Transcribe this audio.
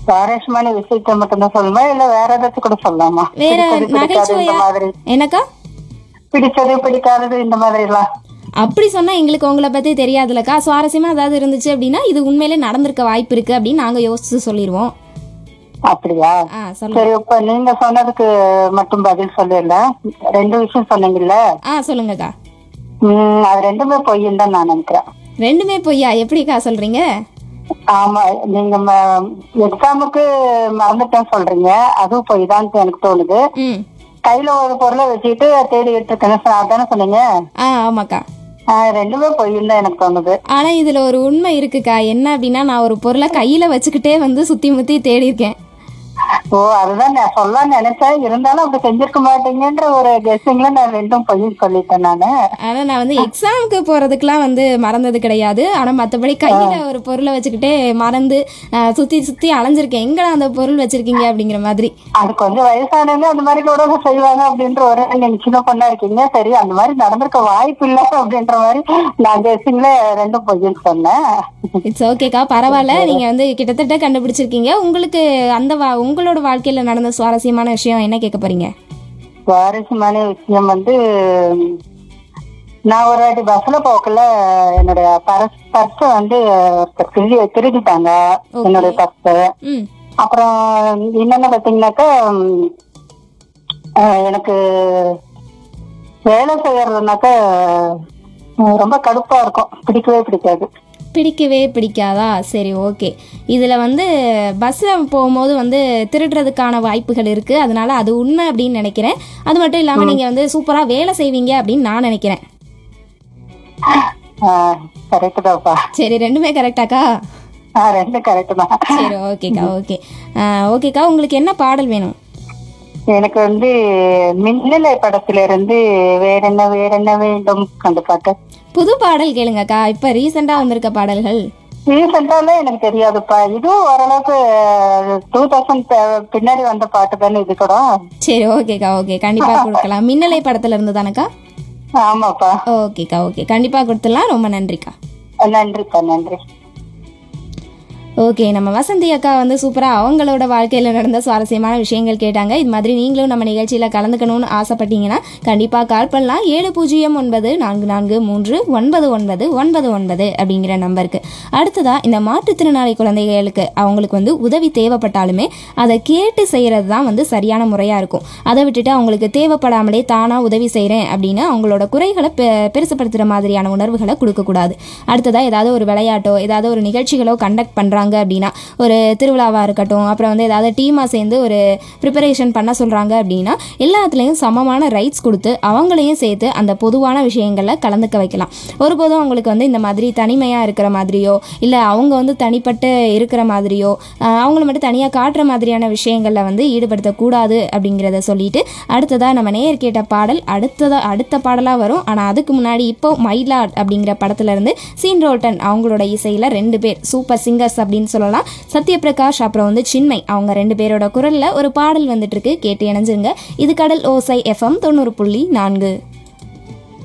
சுவாரஸ்யமான விஷயத்த மட்டும்தான் சொல்லணுமா இல்ல வேற ஏதாச்சும் கூட சொல்லலாமா வேற பிடிச்சது, பிடிக்காது இந்த நகைச்சுவையா மாதிரி என்னக்கா பிடிச்சது பிடிக்காதது இந்த மாதிரி எல்லாம் அப்படி சொன்னா எங்களுக்கு உங்களை பத்தி தெரியாதுலக்கா சுவாரஸ்யமா ஏதாவது இருந்துச்சு அப்படின்னா இது உண்மையிலே நடந்திருக்க வாய்ப்பு இருக்கு அப்படின்னு நாங்க யோசிச்சு சொல்லிடுவோம் அப்படியா ஆ சொல்லுங்க சரி இப்ப நீங்க சொன்னதுக்கு மட்டும் பதில் சொல்லல ரெண்டு விஷயம் சொன்னீங்கல்ல ஆ சொல்லுங்கக்கா உம் அது ரெண்டுமே பொய்ன்னு தான் நான் நினைக்கிறேன் ரெண்டுமே பொய்யா எப்படிக்கா சொல்றீங்க ஆமா நீங்க எக்ஸாமுக்கு மறந்துட்டேன் சொல்றீங்க அதுவும் பொய் தான் எனக்கு தோணுது ம் கையில ஒரு பொருளை வச்சுக்கிட்டு தேடிட்டு இருக்கேன் அதானே சொன்னீங்க ஆ ஆமாக்கா ஆ, ரெண்டுமே பொய்ன்னு தான் எனக்கு தோணுது ஆனா இதுல ஒரு உண்மை இருக்குக்கா என்ன அப்படின்னா நான் ஒரு பொருளை கையில வச்சுக்கிட்டே வந்து சுத்தி முத்தி தேடி இருக்கேன் ஓ அதுதான் நான் சொல்லலாம்னு நினைச்சேன் இருந்தாலும் அப்படி செஞ்சிருக்க மாட்டீங்கன்ற ஒரு கெஸ்டிங்ல நான் ரெண்டும் பொய்ன்னு சொல்லிட்டேன் நானு ஆனா நான் வந்து எக்ஸாமுக்கு போறதுக்குலாம் வந்து மறந்தது கிடையாது ஆனா மத்தபடி கையில ஒரு பொருளை வச்சுக்கிட்டே மறந்து ஆ, சுத்தி சுத்தி அலைஞ்சிருக்கேன் எங்கடா அந்த பொருள் வச்சிருக்கீங்க அப்படிங்கிற மாதிரி அது கொஞ்சம் வயசானவங்க அந்த மாதிரி கூட செய்வாங்க அப்படின்ற ஒரு நீங்க சின்ன பொண்ணா இருக்கீங்க சரி அந்த மாதிரி நடந்திருக்க வாய்ப்பு இல்லை அப்படின்ற மாதிரி நான் கெஸ்டிங்ல ரெண்டும் பொய்ன்னு சொன்னேன் இட்ஸ் ஓகேக்கா பரவாயில்ல நீங்க வந்து கிட்டத்தட்ட கண்டுபிடிச்சிருக்கீங்க உங்களுக்கு அந்த வா- உங்களோட வாழ்க்கையில நடந்த சுவாரஸ்யமான விஷயம் என்ன கேட்க போறீங்க சுவாரஸ்யமான விஷயம் வந்து நான் ஒரு வாட்டி பஸ்ல போக்கல என்னுடைய பர்ஸ் பர்ஸ் வந்து ஒருத்தர் திருடி திருடிட்டாங்க என்னுடைய பர்ஸ் ம் அப்புறம் என்னென்ன பாத்தீங்கன்னாக்கா உம், அஹ், எனக்கு வேலை செய்யறதுனாக்கா உம், ரொம்ப கடுப்பா இருக்கும் பிடிக்கவே பிடிக்காது பிடிக்கவே பிடிக்காதா சரி ஓகே இதில் வந்து பஸ்ஸில் போகும்போது வந்து திருடுறதுக்கான வாய்ப்புகள் இருக்குது அதனால அது உண்மை அப்படின்னு நினைக்கிறேன் அது மட்டும் இல்லாமல் நீங்கள் வந்து சூப்பராக வேலை செய்வீங்க அப்படின்னு நான் நினைக்கிறேன் கரெக்ட் தான்ப்பா சரி ரெண்டுமே கரெக்டாக்கா ஆ ரெண்டும் கரெக்ட் தான் சரி ஓகேக்கா ஓகே ஓகேக்கா உங்களுக்கு என்ன பாடல் வேணும் எனக்கு வந்து மின்னலை படத்துல இருந்து வேற என்ன வேற என்ன வேண்டும் அந்த பாட்டு புது பாடல் கேளுங்கக்கா இப்போ ரீசெண்டாக வந்திருக்க பாடல்கள் ரீசெண்டால எனக்கு தெரியாதுப்பா இதுவும் ஓரளவுக்கு டூ தௌசண்ட் பின்னாடி வந்த பாட்டு தானே இது கூட சரி ஓகேக்கா ஓகே கண்டிப்பாக கொடுக்கலாம் மின்னலை படத்தில் இருந்து தானக்கா ஆமாப்பா ஓகேக்கா ஓகே கண்டிப்பாக கொடுத்துடலாம் ரொம்ப நன்றிக்கா நன்றிப்பா நன்றி ஓகே நம்ம வசந்தி அக்கா வந்து சூப்பராக அவங்களோட வாழ்க்கையில் நடந்த சுவாரஸ்யமான விஷயங்கள் கேட்டாங்க இது மாதிரி நீங்களும் நம்ம நிகழ்ச்சியில் கலந்துக்கணும்னு ஆசைப்பட்டீங்கன்னா கண்டிப்பாக கால் பண்ணலாம் ஏழு பூஜ்ஜியம் ஒன்பது நான்கு நான்கு மூன்று ஒன்பது ஒன்பது ஒன்பது ஒன்பது அப்படிங்கிற நம்பருக்கு அடுத்ததாக இந்த மாற்றுத்திறனாளி குழந்தைகளுக்கு அவங்களுக்கு வந்து உதவி தேவைப்பட்டாலுமே அதை கேட்டு செய்கிறது தான் வந்து சரியான முறையாக இருக்கும் அதை விட்டுட்டு அவங்களுக்கு தேவைப்படாமலே தானாக உதவி செய்கிறேன் அப்படின்னு அவங்களோட குறைகளை பெ பெருசுப்படுத்துகிற மாதிரியான உணர்வுகளை கொடுக்கக்கூடாது அடுத்ததாக ஏதாவது ஒரு விளையாட்டோ ஏதாவது ஒரு நிகழ்ச்சிகளோ கண்டக்ட் பண்ணுறாங்க அப்படின்னா ஒரு திருவிழாவாக இருக்கட்டும் அப்புறம் வந்து ஏதாவது டீமாக சேர்ந்து ஒரு ப்ரிப்பரேஷன் பண்ண சொல்கிறாங்க அப்படின்னா எல்லாத்துலேயும் சமமான ரைட்ஸ் கொடுத்து அவங்களையும் சேர்த்து அந்த பொதுவான விஷயங்களில் கலந்துக்க வைக்கலாம் ஒருபோதும் அவங்களுக்கு வந்து இந்த மாதிரி தனிமையாக இருக்கிற மாதிரியோ இல்லை அவங்க வந்து தனிப்பட்டு இருக்கிற மாதிரியோ ஆஹ் அவங்கள மட்டும் தனியாக காட்டுற மாதிரியான விஷயங்களில் வந்து ஈடுபடுத்தக்கூடாது அப்படிங்கிறத சொல்லிட்டு அடுத்ததாக நம்ம நேர் கேட்ட பாடல் அடுத்ததாக அடுத்த பாடலாக வரும் ஆனால் அதுக்கு முன்னாடி இப்போ மைலாட் அப்படிங்கிற படத்துல இருந்து சீன் ரோல்டன் அவங்களோட இசையில் ரெண்டு பேர் சூப்பர் சிங்கர்ஸ் அப்படின்னு சொல்லலாம் சத்யபிரகாஷ் அப்புறம் வந்து சின்மை அவங்க ரெண்டு பேரோட குரலில் ஒரு பாடல் வந்துட்டு இருக்கு கேட்டு இணைஞ்சிருங்க இது கடல் ஓசை எஃப்எம் தொண்ணூறு புள்ளி நான்கு